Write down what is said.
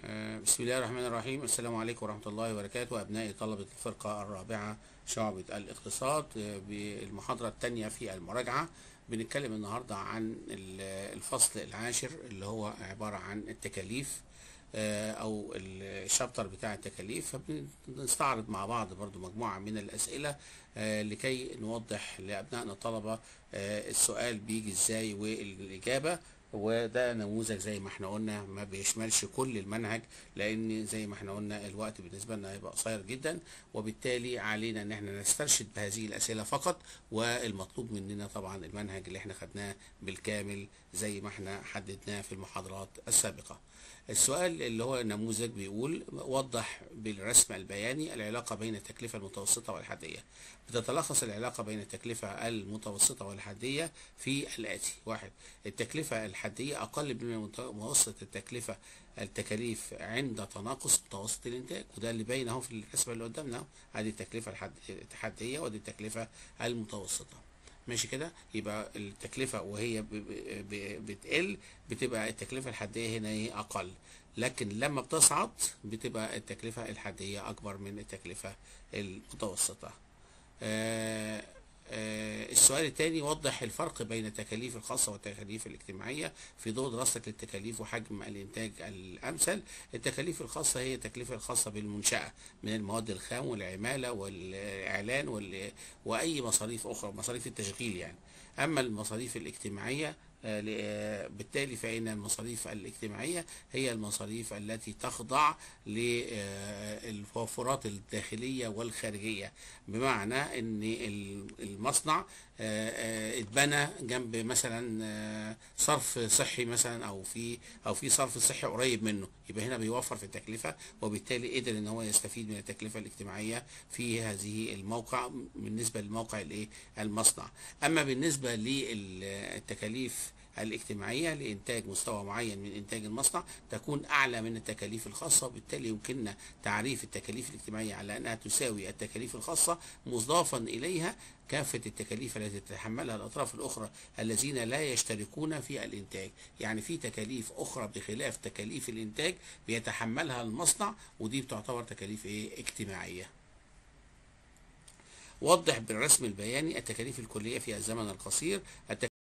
آه، بسم الله الرحمن الرحيم السلام عليكم ورحمة الله وبركاته أبنائي طلبة الفرقة الرابعة شعبة الاقتصاد آه، بالمحاضرة الثانية في المراجعة بنتكلم النهاردة عن ال- الفصل العاشر اللي هو عبارة عن التكاليف آه، أو الشابتر بتاع التكاليف فبنستعرض مع بعض برضو مجموعة من الأسئلة آه، لكي نوضح لأبنائنا الطلبة آه، السؤال بيجي إزاي والإجابة وده نموذج زي ما احنا قلنا ما بيشملش كل المنهج لان زي ما احنا قلنا الوقت بالنسبه لنا هيبقى قصير جدا وبالتالي علينا ان احنا نسترشد بهذه الاسئله فقط والمطلوب مننا طبعا المنهج اللي احنا خدناه بالكامل زي ما احنا حددناه في المحاضرات السابقه السؤال اللي هو النموذج بيقول وضح بالرسم البياني العلاقة بين التكلفة المتوسطة والحدية بتتلخص العلاقة بين التكلفة المتوسطة والحدية في الآتي واحد التكلفة الحدية أقل من متوسط التكلفة التكاليف عند تناقص متوسط الإنتاج وده اللي باين أهو في الرسمة اللي قدامنا ادي التكلفة الحد- الحدية ودي التكلفة المتوسطة ماشي كده يبقى التكلفة وهي ب- ب- ب- بتقل بتبقى التكلفة الحدية هنا ايه أقل لكن لما بتصعد بتبقى التكلفة الحدية أكبر من التكلفة المتوسطة آه آه السؤال الثاني وضح الفرق بين التكاليف الخاصة والتكاليف الاجتماعية في ضوء دراستك للتكاليف وحجم الإنتاج الأمثل التكاليف الخاصة هي التكلفة الخاصة بالمنشأة من المواد الخام والعمالة والإعلان وال... وأي مصاريف أخرى مصاريف التشغيل يعني أما المصاريف الاجتماعية آه، ل- آه، بالتالي فإن المصاريف الاجتماعية هي المصاريف التي تخضع للتوفرات الداخلية والخارجية بمعنى أن ال- المصنع آه، آه، اتبنى جنب مثلا آه، صرف صحي مثلا او في او في صرف صحي قريب منه يبقى هنا بيوفر في التكلفه وبالتالي قدر ان هو يستفيد من التكلفه الاجتماعيه في هذه الموقع بالنسبه لموقع الايه المصنع اما بالنسبه للتكاليف الاجتماعية لإنتاج مستوى معين من إنتاج المصنع تكون أعلى من التكاليف الخاصة وبالتالي يمكننا تعريف التكاليف الاجتماعية على أنها تساوي التكاليف الخاصة مضافا إليها كافة التكاليف التي تتحملها الأطراف الأخرى الذين لا يشتركون في الإنتاج يعني في تكاليف أخرى بخلاف تكاليف الإنتاج بيتحملها المصنع ودي بتعتبر تكاليف إيه اجتماعية وضح بالرسم البياني التكاليف الكلية في الزمن القصير